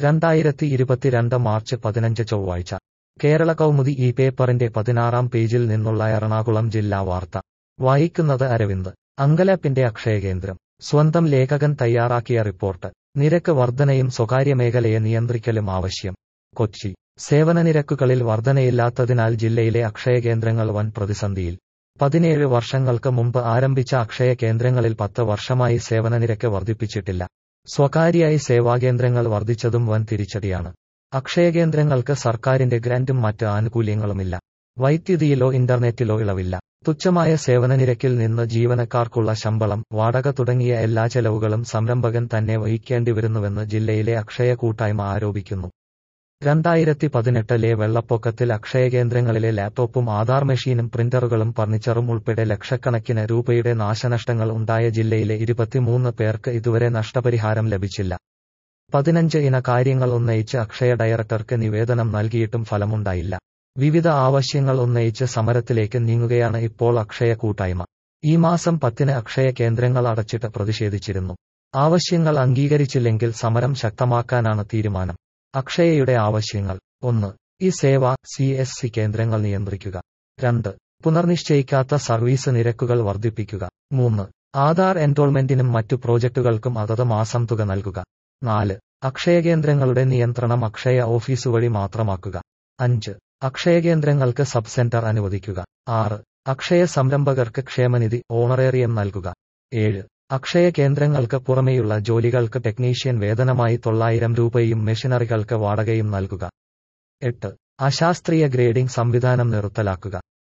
രണ്ടായിരത്തി ഇരുപത്തിരണ്ട് മാർച്ച് പതിനഞ്ച് ചൊവ്വാഴ്ച കേരള കൗമുദി ഈ പേപ്പറിന്റെ പതിനാറാം പേജിൽ നിന്നുള്ള എറണാകുളം ജില്ലാ വാർത്ത വായിക്കുന്നത് അരവിന്ദ് അങ്കലാപ്പിന്റെ അക്ഷയകേന്ദ്രം സ്വന്തം ലേഖകൻ തയ്യാറാക്കിയ റിപ്പോർട്ട് നിരക്ക് വർധനയും സ്വകാര്യ മേഖലയെ നിയന്ത്രിക്കലും ആവശ്യം കൊച്ചി സേവന നിരക്കുകളിൽ വർധനയില്ലാത്തതിനാൽ ജില്ലയിലെ അക്ഷയകേന്ദ്രങ്ങൾ വൻ പ്രതിസന്ധിയിൽ പതിനേഴ് വർഷങ്ങൾക്ക് മുമ്പ് ആരംഭിച്ച അക്ഷയ കേന്ദ്രങ്ങളിൽ പത്ത് വർഷമായി സേവന നിരക്ക് വർദ്ധിപ്പിച്ചിട്ടില്ല സ്വകാര്യായി സേവാകേന്ദ്രങ്ങൾ വർദ്ധിച്ചതും വൻ തിരിച്ചടിയാണ് അക്ഷയകേന്ദ്രങ്ങൾക്ക് സർക്കാരിന്റെ ഗ്രാന്റും മറ്റ് ആനുകൂല്യങ്ങളുമില്ല വൈദ്യുതിയിലോ ഇന്റർനെറ്റിലോ ഇളവില്ല തുച്ഛമായ സേവന നിരക്കിൽ നിന്ന് ജീവനക്കാർക്കുള്ള ശമ്പളം വാടക തുടങ്ങിയ എല്ലാ ചെലവുകളും സംരംഭകൻ തന്നെ വഹിക്കേണ്ടിവരുന്നുവെന്ന് ജില്ലയിലെ അക്ഷയ കൂട്ടായ്മ ആരോപിക്കുന്നു രണ്ടായിരത്തി പതിനെട്ടിലെ വെള്ളപ്പൊക്കത്തിൽ അക്ഷയകേന്ദ്രങ്ങളിലെ ലാപ്ടോപ്പും ആധാർ മെഷീനും പ്രിന്ററുകളും ഫർണിച്ചറും ഉൾപ്പെടെ ലക്ഷക്കണക്കിന് രൂപയുടെ നാശനഷ്ടങ്ങൾ ഉണ്ടായ ജില്ലയിലെ ഇരുപത്തിമൂന്ന് പേർക്ക് ഇതുവരെ നഷ്ടപരിഹാരം ലഭിച്ചില്ല പതിനഞ്ച് ഇന കാര്യങ്ങൾ ഉന്നയിച്ച് അക്ഷയ ഡയറക്ടർക്ക് നിവേദനം നൽകിയിട്ടും ഫലമുണ്ടായില്ല വിവിധ ആവശ്യങ്ങൾ ഉന്നയിച്ച് സമരത്തിലേക്ക് നീങ്ങുകയാണ് ഇപ്പോൾ അക്ഷയ കൂട്ടായ്മ ഈ മാസം പത്തിന് അക്ഷയ കേന്ദ്രങ്ങൾ അടച്ചിട്ട് പ്രതിഷേധിച്ചിരുന്നു ആവശ്യങ്ങൾ അംഗീകരിച്ചില്ലെങ്കിൽ സമരം ശക്തമാക്കാനാണ് തീരുമാനം അക്ഷയയുടെ ആവശ്യങ്ങൾ ഒന്ന് ഈ സേവ സി എസ് സി കേന്ദ്രങ്ങൾ നിയന്ത്രിക്കുക രണ്ട് പുനർനിശ്ചയിക്കാത്ത സർവീസ് നിരക്കുകൾ വർദ്ധിപ്പിക്കുക മൂന്ന് ആധാർ എൻറോൾമെന്റിനും മറ്റു പ്രോജക്റ്റുകൾക്കും അതത് മാസം തുക നൽകുക നാല് അക്ഷയകേന്ദ്രങ്ങളുടെ നിയന്ത്രണം അക്ഷയ ഓഫീസ് വഴി മാത്രമാക്കുക അഞ്ച് അക്ഷയകേന്ദ്രങ്ങൾക്ക് സബ് സെന്റർ അനുവദിക്കുക ആറ് അക്ഷയ സംരംഭകർക്ക് ക്ഷേമനിധി ഓണറേറിയം നൽകുക ഏഴ് അക്ഷയ കേന്ദ്രങ്ങൾക്ക് പുറമെയുള്ള ജോലികൾക്ക് ടെക്നീഷ്യൻ വേതനമായി തൊള്ളായിരം രൂപയും മെഷീനറികൾക്ക് വാടകയും നൽകുക എട്ട് അശാസ്ത്രീയ ഗ്രേഡിംഗ് സംവിധാനം നിർത്തലാക്കുക